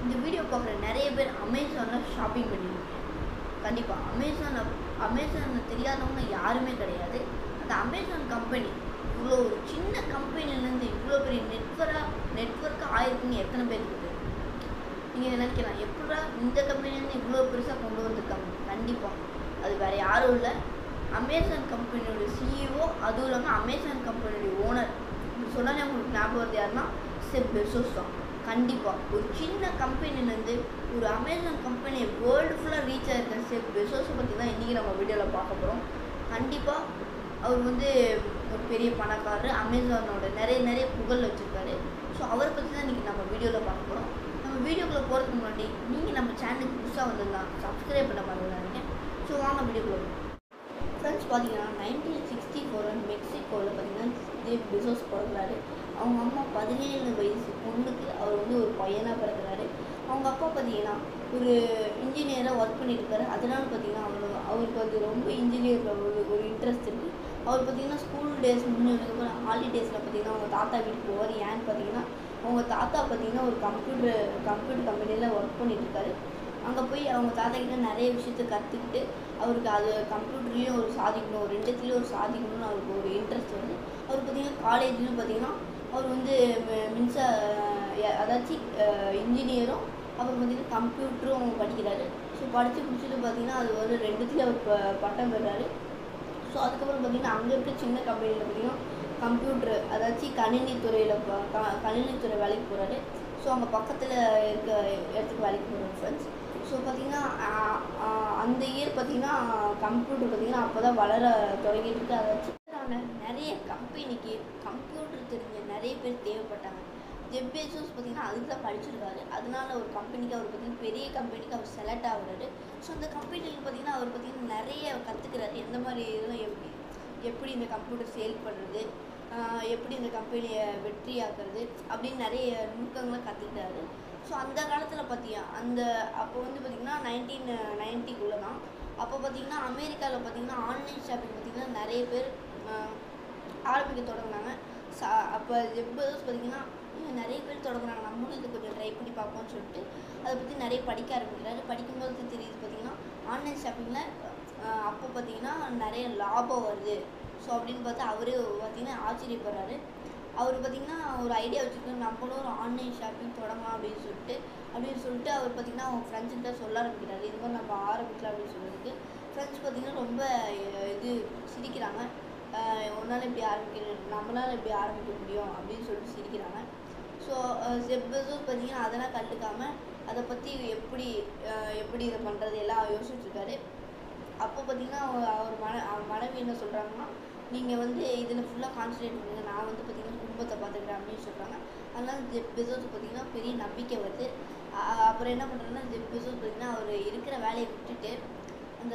இந்த வீடியோ பார்க்குற நிறைய பேர் அமேசானில் ஷாப்பிங் பண்ணியிருக்கீங்க கண்டிப்பாக அமேசான் அமேசான் தெரியாதவங்க யாருமே கிடையாது அந்த அமேசான் கம்பெனி இவ்வளோ ஒரு சின்ன கம்பெனிலேருந்து இவ்வளோ பெரிய நெட்வொர்க்காக நெட்வொர்க்காக ஆயிருக்குன்னு எத்தனை பேருக்கு தெரியும் நீங்கள் நினைக்கலாம் எப்படா இந்த கம்பெனிலேருந்து இவ்வளோ பெருசாக கொண்டு வந்திருக்காங்க கண்டிப்பாக அது வேறு யாரும் இல்லை அமேசான் கம்பெனியோட சிஇஓ அதுவும் இல்லாமல் அமேசான் கம்பெனியோட ஓனர் சொன்னாலே உங்களுக்கு ஞாபகம் வருது யாருன்னா செப் பெசோஸ் தான் கண்டிப்பாக ஒரு சின்ன கம்பெனிலேருந்து ஒரு அமேசான் கம்பெனி வேர்ல்டு ஃபுல்லாக ரீச் ஆகிருக்க செப் பெசோஸை பற்றி தான் இன்றைக்கி நம்ம வீடியோவில் பார்க்க போகிறோம் கண்டிப்பாக அவர் வந்து ஒரு பெரிய பணக்காரர் அமேசானோட நிறைய நிறைய புகழ் வச்சுருக்காரு ஸோ அவரை பற்றி தான் இன்றைக்கி நம்ம வீடியோவில் பார்க்க போகிறோம் நம்ம வீடியோக்குள்ளே போகிறதுக்கு முன்னாடி நீங்கள் நம்ம சேனலுக்கு புதுசாக வந்திருந்தா சப்ஸ்கிரைப் பண்ண மறந்துடாதீங்க ஸோ வாங்க வீடியோக்குள்ள ஃப்ரெண்ட்ஸ் பார்த்தீங்கன்னா நைன்டீன் சிக்ஸ்டி ஃபோர் மெக்சிகோவில் பார்த்தீங்கன்னா ஜேப் பிசோஸ் பிறகுறாரு அவங்க அம்மா பதினேழு வயசு பொண்ணுக்கு அவர் வந்து ஒரு பையனாக பிறகுறாரு அவங்க அப்பா பார்த்தீங்கன்னா ஒரு இன்ஜினியராக ஒர்க் பண்ணிட்டு இருக்காரு அதனால பார்த்தீங்கன்னா அவரு அவருக்கு வந்து ரொம்ப இன்ஜினியரில் ஒரு ஒரு இன்ட்ரெஸ்ட் இருக்குது அவர் பார்த்தீங்கன்னா ஸ்கூல் டேஸ் முடிஞ்சதுக்கப்புறம் ஹாலிடேஸில் பார்த்தீங்கன்னா அவங்க தாத்தா வீட்டுக்கு போவார் ஏன்னு பார்த்தீங்கன்னா அவங்க தாத்தா பார்த்தீங்கன்னா ஒரு கம்ப்யூட்டர் கம்ப்யூட்டர் கம்பெனியில் ஒர்க் பண்ணிட்டு இருக்காரு அங்கே போய் அவங்க தாத்தா கிட்ட நிறைய விஷயத்த கற்றுக்கிட்டு அவருக்கு அது கம்ப்யூட்டர்லேயும் ஒரு சாதிக்கணும் ஒரு ரெண்டுத்துலேயும் ஒரு சாதிக்கணும்னு அவருக்கு ஒரு இன்ட்ரெஸ்ட் வருது அவர் பார்த்தீங்கன்னா காலேஜ்லையும் பார்த்தீங்கன்னா அவர் வந்து மி- மின்சார அதாச்சும் இன்ஜினியரும் அப்புறம் பார்த்தீங்கன்னா கம்ப்யூட்டரும் படிக்கிறாரு ஸோ படித்து முடிச்சுட்டு பார்த்தீங்கன்னா அது ஒரு ரெண்டுத்துலேயும் அவர் ப- பட்டம் பெறாரு ஸோ அதுக்கப்புறம் பார்த்தீங்கன்னா அங்கே இருக்க சின்ன கம்பெனியில் பார்த்தீங்கன்னா கம்ப்யூட்ரு அதாச்சும் கணினி துறையில் கணினி துறை வேலைக்கு போகிறாரு ஸோ அங்கே பக்கத்தில் இருக்க இடத்துக்கு வேலைக்கு போகிறாரு ஃப்ரெண்ட்ஸ் ஸோ பார்த்தீங்கன்னா ஆஹ், ஆஹ், அந்த இயர் பார்த்தீங்கன்னா கம்ப்யூட்டர் பார்த்தீங்கன்னா அப்போ தான் வளர தொடங்கிட்டு இருக்கு அதாச்சும் நிறைய கம்பெனிக்கு கம்ப்யூட்டர் தெரிஞ்ச நிறைய பேர் தேவைப்பட்டாங்க ஜெப் பேசோஸ் பார்த்தீங்கன்னா அதுக்கு தான் படிச்சிருக்காரு அதனால ஒரு கம்பெனிக்கு அவர் பார்த்தீங்கன்னா பெரிய கம்பெனிக்கு அவர் செலக்ட் ஆகுறாரு ஸோ அந்த கம்பெனியில் பார்த்தீங்கன்னா அவர் பார்த்தீங்கன்னா நிறைய கற்றுக்கிறாரு எந்த மாதிரி இதெல்லாம் எப்படி எப்படி இந்த கம்ப்யூட்டர் சேல் பண்ணுறது எப்படி இந்த கம்பெனியை வெற்றியாக்குறது அப்படின்னு நிறைய நுணுக்கங்களை கற்றுக்கிட்டாரு ஸோ அந்த காலத்தில் பார்த்தியா அந்த அப்போ வந்து பார்த்திங்கன்னா நைன்டீன் நைன்ட்டிக்குள்ளே தான் அப்போ பார்த்திங்கன்னா அமெரிக்காவில் பார்த்திங்கன்னா ஆன்லைன் ஷாப்பிங் பார்த்திங்கன்னா நிறைய பேர் ஆஹ், ஆரம்பிக்க தொடங்கினாங்க சா அப்போ ஜெப்பர்ஸ் பார்த்திங்கன்னா "ஏய், நிறைய பேர் தொடங்குறாங்க நம்மளும் இது கொஞ்சம் ட்ரை பண்ணி பார்ப்போம்னு சொல்லிட்டு அதை பற்றி நிறைய படிக்க ஆரம்பிக்கிறாரு படிக்கும்போது தெரியுது பார்த்திங்கன்னா ஆன்லைன் ஷாப்பிங்கில் அப்போ பார்த்திங்கன்னா நிறைய லாபம் வருது ஸோ அப்படின்னு பார்த்து அவரே பார்த்திங்கன்னா ஆச்சரியப்படுறாரு அவர் பார்த்திங்கன்னா ஒரு ஐடியா வச்சுருக்கு நம்மளும் ஒரு ஆன்லைன் ஷாப்பிங் தொடங்கலாம் அப்படின்னு சொல்லிட்டு அப்படின்னு சொல்லிட்டு அவர் பார்த்திங்கன்னா அவங்க ஃப்ரெண்ட்ஸுக்கிட்ட சொல்ல ஆரம்பிக்கிறாரு இது மாதிரி நம்ம ஆரம்பிக்கலாம் அப்படின்னு சொல்லிட்டு ஃப்ரெண்ட்ஸ் பார்த்திங்கன்னா ரொம்ப அஹ், இது சிரிக்கிறாங்க உன்னால் இப்படி ஆரம்பிக்க நம்மளால் இப்படி ஆரம்பிக்க முடியும் அப்படின்னு சொல்லிட்டு சிரிக்கிறாங்க ஸோ செப்பஸும் பார்த்தீங்கன்னா அதெல்லாம் கண்டுக்காமல் அதை பற்றி எப்படி அஹ், எப்படி இதை பண்ணுறது எல்லாம் யோசிச்சுருக்காரு அப்போ பார்த்தீங்கன்னா அவர் அவர் மன அவர் மனைவி என்ன சொல்கிறாங்கன்னா நீங்கள் வந்து இதில் ஃபுல்லாக கான்சன்ட்ரேட் பண்ணுங்க நான் வந்து பார்த்தீங்கன்னா குடும்பத்தை பார்த்துக்கிறேன் அப்படின்னு சொல்கிறாங்க அதனால ஜெப் பெசோஸ் பார்த்தீங்கன்னா பெரிய நம்பிக்கை வருது அ- அப்புறம் என்ன பண்ணுறாங்கன்னா ஜெப் பெசோஸ் பார்த்தீங்கன்னா அவர் இருக்கிற வேலையை விட்டுட்டு அந்த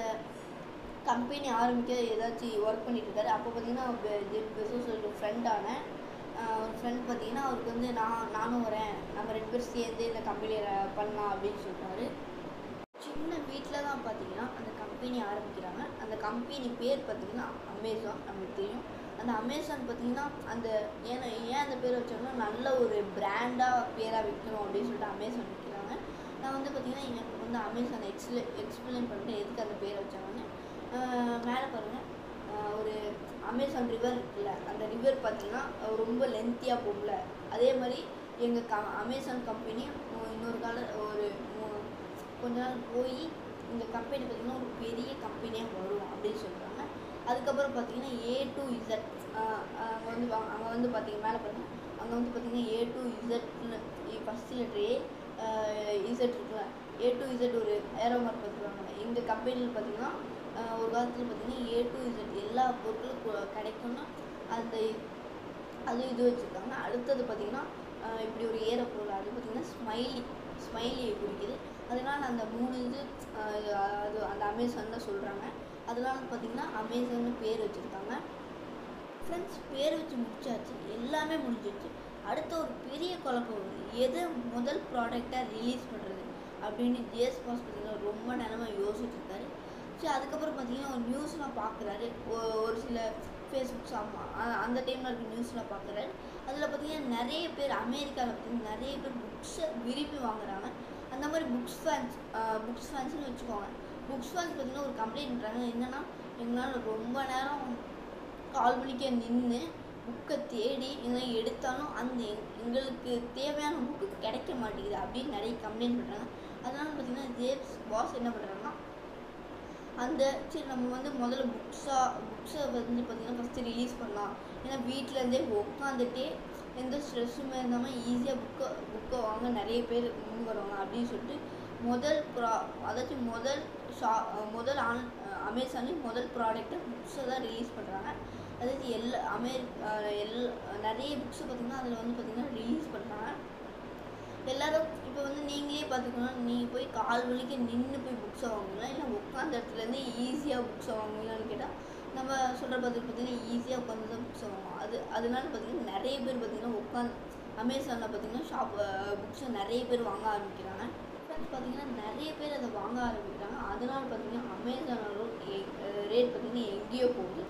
கம்பெனி ஆரம்பிக்க ஏதாச்சும் ஒர்க் பண்ணிட்டு இருக்காரு அப்போ பார்த்தீங்கன்னா பெ- ஜெப் பெசோஸோட ஃப்ரெண்டான ஒரு ஃப்ரெண்ட் பார்த்தீங்கன்னா அவருக்கு வந்து நான் நானும் வரேன் நம்ம ரெண்டு பேரும் சேர்ந்து இந்த கம்பெனியில் பண்ணலாம் அப்படின்னு சொல்றாரு சின்ன வீட்டில் தான் பார்த்தீங்கன்னா அந்த கம்பெனி ஆரம்பிக்கிறாங்க அந்த கம்பெனி பேர் பார்த்தீங்கன்னா அமேசான் நமக்கு தெரியும் அந்த அமேசான் பார்த்தீங்கன்னா அந்த ஏன்னா ஏன் அந்த பேர் வச்சாங்கன்னா நல்ல ஒரு பிராண்டாக பேராக வைக்கணும் அப்படின்னு சொல்லிட்டு அமேசான் வைக்கிறாங்க நான் வந்து பார்த்தீங்கன்னா எனக்கு வந்து அமேசான் எக்ஸ்பிளை எக்ஸ்பிளைன் பண்ணிட்டு எதுக்கு அந்த பேர் வச்சாங்கன்னு ஆஹ் மேலே பாருங்கள் ஒரு அமேசான் ரிவர் இருக்குல்ல அந்த ரிவர் பார்த்தீங்கன்னா அஹ் ரொம்ப லென்த்தியாக போகல அதே மாதிரி எங்கள் க அமேசான் கம்பெனி இன்னொரு கால ஒரு மு- கொஞ்ச நாள் போய் இந்த கம்பெனி பார்த்திங்கன்னா ஒரு பெரிய கம்பெனியாக வரும் அப்படின்னு சொல்கிறாங்க அதுக்கப்புறம் பார்த்தீங்கன்னா ஏ டு இசட் அங்கே வந்து வா- அங்கே வந்து பார்த்தீங்க மேலே பாருங்க அங்கே வந்து பார்த்தீங்கன்னா ஏ டு இசட்னு ஃபஸ்ட் லெட்டர் ஏ இசட் இருக்குல்ல ஏ டு இசட் ஒரு ஏரோ மார்க் பார்த்துருவாங்க எங்கள் கம்பெனியில் பார்த்தீங்கன்னா ஆஹ் ஒரு காலத்தில் பார்த்தீங்கன்னா ஏ டு இசட் எல்லா பொருட்களும் கு- கிடைக்கும்னா அந்த அது இது வச்சுருக்காங்க அடுத்தது பார்த்தீங்கன்னா ஆஹ் இப்படி ஒரு ஏற பொருள் அது பார்த்தீங்கன்னா ஸ்மைலி ஸ்மைலியை குறிக்குது அதனால அந்த மூணு இது ஆஹ் இது அது அந்த அமேசான் தான் சொல்கிறாங்க அதனால பார்த்தீங்கன்னா அமேசான்னு பேர் வச்சுருக்காங்க ஃப்ரெண்ட்ஸ் பேர் வச்சு முடிச்சாச்சு எல்லாமே முடிஞ்சிருச்சு அடுத்த ஒரு பெரிய குழப்பம் வருது எதை முதல் ப்ராடக்டாக ரிலீஸ் பண்ணுறது அப்படின்னு ஜேஸ் பாஸ் பார்த்தீங்கன்னா ரொம்ப நேரமாக யோசிச்சுட்டு இருக்காரு சரி அதுக்கப்புறம் பார்த்தீங்கன்னா ஒரு நியூஸ்லாம் பார்க்குறாரு ஒரு சில ஃபேஸ்புக்ஸ் ஆமாம் அந்த டைமில் இருக்க நியூஸ்லாம் பார்க்குறாரு அதில் பார்த்தீங்கன்னா நிறைய பேர் அமெரிக்காவில் பார்த்தீங்கன்னா நிறைய பேர் புக்ஸை விரும்பி வாங்குறாங்க அந்த மாதிரி புக்ஸ் ஃபேன்ஸ் புக்ஸ் ஃபேன்ஸ்னு வச்சுக்கோங்க புக்ஸ் ஃபேன்ஸ் பார்த்தீங்கன்னா ஒரு கம்ப்ளைண்ட் பண்ணுறாங்க என்னென்னா எங்களால் ரொம்ப நேரம் கால் மணிக்கே நின்று புக்கை தேடி இதெல்லாம் எடுத்தாலும் அந்த எங்- எங்களுக்கு தேவையான புக்கு கிடைக்க மாட்டேங்குது அப்படின்னு நிறைய கம்ப்ளைண்ட் பண்ணுறாங்க அதனால பார்த்தீங்கன்னா ஜேம்ஸ் பாஸ் என்ன பண்ணுறாங்கன்னா அந்த சரி நம்ம வந்து முதல்ல புக்ஸாக புக்ஸை வந்து பார்த்திங்கன்னா ஃபஸ்ட்டு ரிலீஸ் பண்ணலாம் ஏன்னா வீட்டிலேருந்தே உட்காந்துட்டே எந்த ஸ்ட்ரெஸ்ஸுமே இல்லாமல் ஈஸியாக புக்கை புக்கை வாங்க நிறைய பேர் முன் வருவாங்க அப்படின்னு சொல்லிட்டு முதல் ப்ரா அதாச்சும் முதல் ஷா முதல் ஆன் அமேசானில் முதல் ப்ராடக்ட்டை புக்ஸை தான் ரிலீஸ் பண்ணுறாங்க அதாவது எல்லா அமெரிக்கா எல் நிறைய புக்ஸை பார்த்திங்கன்னா அதில் வந்து பார்த்திங்கன்னா ரிலீஸ் பண்ணுறாங்க எல்லாரும் இப்போ வந்து நீங்களே பார்த்துக்கணும் நீங்கள் போய் கால் வலிக்கு நின்று போய் புக்ஸை வாங்குவீங்களா இல்லை உட்காந்த இடத்துலேருந்து ஈஸியாக புக்ஸை வாங்குவீங்களான்னு கேட்டால் நம்ம சொல்கிற பதில் பார்த்தீங்கன்னா ஈஸியாக உட்காந்து தான் புக்ஸை வாங்குவோம் அது அதனால பார்த்தீங்கன்னா நிறைய பேர் பார்த்தீங்கன்னா உட்காந்து அமேசானில் பார்த்தீங்கன்னா ஷாப் புக்ஸை நிறைய பேர் வாங்க ஆரம்பிக்கிறாங்க ஃப்ரெண்ட்ஸ் பார்த்தீங்கன்னா நிறைய பேர் அதை வாங்க ஆரம்பிக்கிறாங்க அதனால பார்த்தீங்கன்னா அமேசானோட ரேட் பார்த்தீங்கன்னா எங்கேயோ போகுது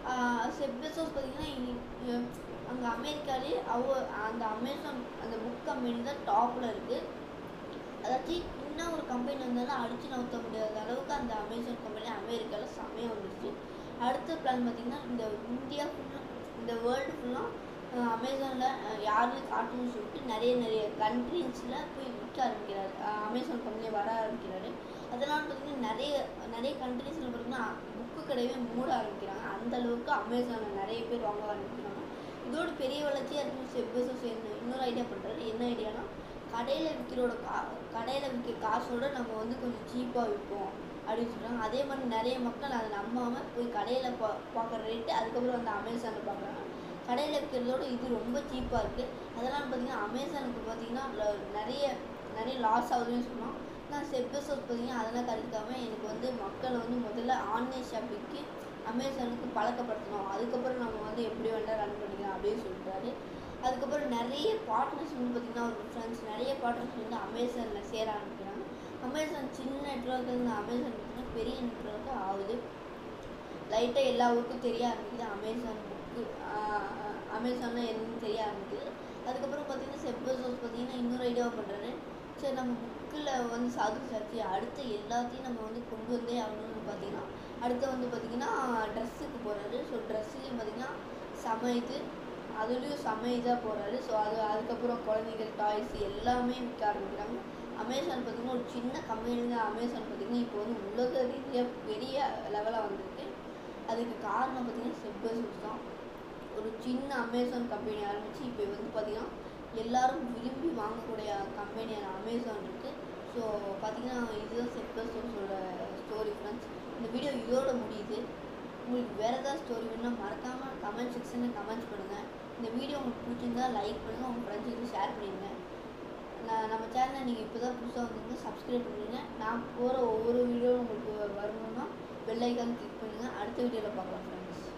செப்பெசோஸ் பார்த்தீங்கன்னா அங்கே அமெரிக்காலே அவ அந்த அமேசான் அந்த புக் கம்பெனி தான் டாப்பில் இருக்குது அதாச்சும் இன்னும் ஒரு கம்பெனி வந்தாலும் அடித்து நவுத்த முடியாத அளவுக்கு அந்த அமேசான் கம்பெனி அமெரிக்காவில் செமையாக வந்துருச்சு அடுத்த பிளான் பார்த்திங்கன்னா இந்த இந்தியா ஃபுல்லாக இந்த வேர்ல்டு ஃபுல்லாக அமேசானில் யாருன்னு காட்டணும்னு சொல்லிட்டு நிறைய நிறைய கண்ட்ரீஸில் போய் விற்க ஆரம்பிக்கிறாரு அஹ் அமேசான் கம்பெனி வர ஆரம்பிக்கிறாரு அதெல்லாம் பார்த்திங்கன்னா நிறைய நிறைய கண்ட்ரீஸில் பார்த்திங்கன்னா புக்கு கடையவே மூட ஆரம்பிக்கிறாங்க அந்த அளவுக்கு அமேசானில் நிறைய பேர் வாங்க ஆரம்பிக்கிறாங்க இதோட பெரிய வளர்ச்சியாக இருக்கும் செப்பஸும் சேர்ந்து இன்னொரு ஐடியா பண்ணுறாரு என்ன ஐடியானா கடையில் விற்கிறோட கா கடையில் விற்கிற காசோட நம்ம வந்து கொஞ்சம் சீப்பாக விற்போம் அப்படின்னு சொல்கிறாங்க அதே மாதிரி நிறைய மக்கள் அதை நம்பாமல் போய் கடையில் பா பார்க்குற ரேட்டு அதுக்கப்புறம் வந்து அமேசானில் பார்க்குறாங்க கடையில் விற்கிறதோட இது ரொம்ப சீப்பாக இருக்குது அதெல்லாம் பார்த்தீங்கன்னா அமேசானுக்கு பார்த்தீங்கன்னா ல- நிறைய நிறைய லாஸ் ஆகுதுன்னு சொன்னோம் நான் செப்பஸோஸ் பார்த்தீங்கன்னா அதெல்லாம் கருக்காமல் எனக்கு வந்து மக்களை வந்து முதல்ல ஆன்லைன் ஷாப்பிங்க்கு அமேசானுக்கு பழக்கப்படுத்தணும் அதுக்கப்புறம் நம்ம வந்து எப்படி வேணால் ரன் பண்ணிக்கலாம் அப்படின்னு சொல்லிட்டாரு அதுக்கப்புறம் நிறைய பார்ட்னர்ஸ் வந்து பார்த்திங்கன்னா ஒரு ஃப்ரெண்ட்ஸ் நிறைய பார்ட்னர்ஸ் வந்து அமேசானில் சேர ஆரம்பிக்கிறாங்க அமேசான் சின்ன நெட்ஒர்க் இருந்து அமேசான் பார்த்திங்கன்னா பெரிய நெட்ஒர்க்கு ஆகுது லைட்டாக எல்லா ஊருக்கும் தெரிய ஆரம்பிக்குது அமேசான் புக்கு அமேசானில் என்னன்னு தெரிய ஆரம்பிக்குது அதுக்கப்புறம் பார்த்தீங்கன்னா செப்பசோஸ் பார்த்தீங்கன்னா இன்னொரு ஐடியா பண்ணுறாரு சரி நம்ம புக்கில் வந்து சாதிச்சாச்சு அடுத்து எல்லாத்தையும் நம்ம வந்து கொண்டு வந்தே ஆகணும்னு பார்த்தீங்கன்னா அடுத்து வந்து பார்த்தீங்கன்னா ட்ரெஸ்ஸுக்கு போகிறாரு ஸோ ட்ரெஸ்ஸுலையும் பார்த்தீங்கன்னா செம இது அதுலேயும் செம இதாக போகிறாரு ஸோ அது அதுக்கப்புறம் குழந்தைகள் டாய்ஸ் எல்லாமே விற்க ஆரம்பிக்கிறாங்க அமேசான் பார்த்தீங்கன்னா ஒரு சின்ன கம்பெனிங்க அமேசான் பார்த்தீங்கன்னா இப்போ வந்து உலக ரீதியாக பெரிய லெவலாக வந்திருக்கு அதுக்கு காரணம் பார்த்தீங்கன்னா செப்பர்ஸ் தான் ஒரு சின்ன அமேசான் கம்பெனி ஆரம்பித்து இப்போ வந்து பார்த்தீங்கன்னா எல்லாரும் விரும்பி வாங்கக்கூடிய கம்பெனியான அமேசான் இருக்குது ஸோ பார்த்தீங்கன்னா இதுதான் செப்பர்ஸோட ஸ்டோரி ஃப்ரெண்ட்ஸ் இந்த வீடியோ இதோட முடியுது உங்களுக்கு வேறு ஏதாவது ஸ்டோரி வேணும்னா மறக்காமல் கமெண்ட் செக்ஷனில் கமெண்ட்ஸ் பண்ணுங்கள் இந்த வீடியோ உங்களுக்கு பிடிச்சிருந்தா லைக் பண்ணுங்கள் உங்கள் ஃப்ரெண்ட்ஸுக்கு ஷேர் பண்ணிடுங்க நான் நம்ம சேனலை நீங்கள் இப்போ தான் புதுசாக வந்தீங்கன்னா சப்ஸ்கிரைப் பண்ணுங்க நான் போகிற ஒவ்வொரு வீடியோவும் உங்களுக்கு வரணும்னா பெல் ஐக்கான் கிளிக் பண்ணுங்கள் அடுத்த வீடியோவில் பார்க்கலாம் ஃப்ரெண்ட்ஸ்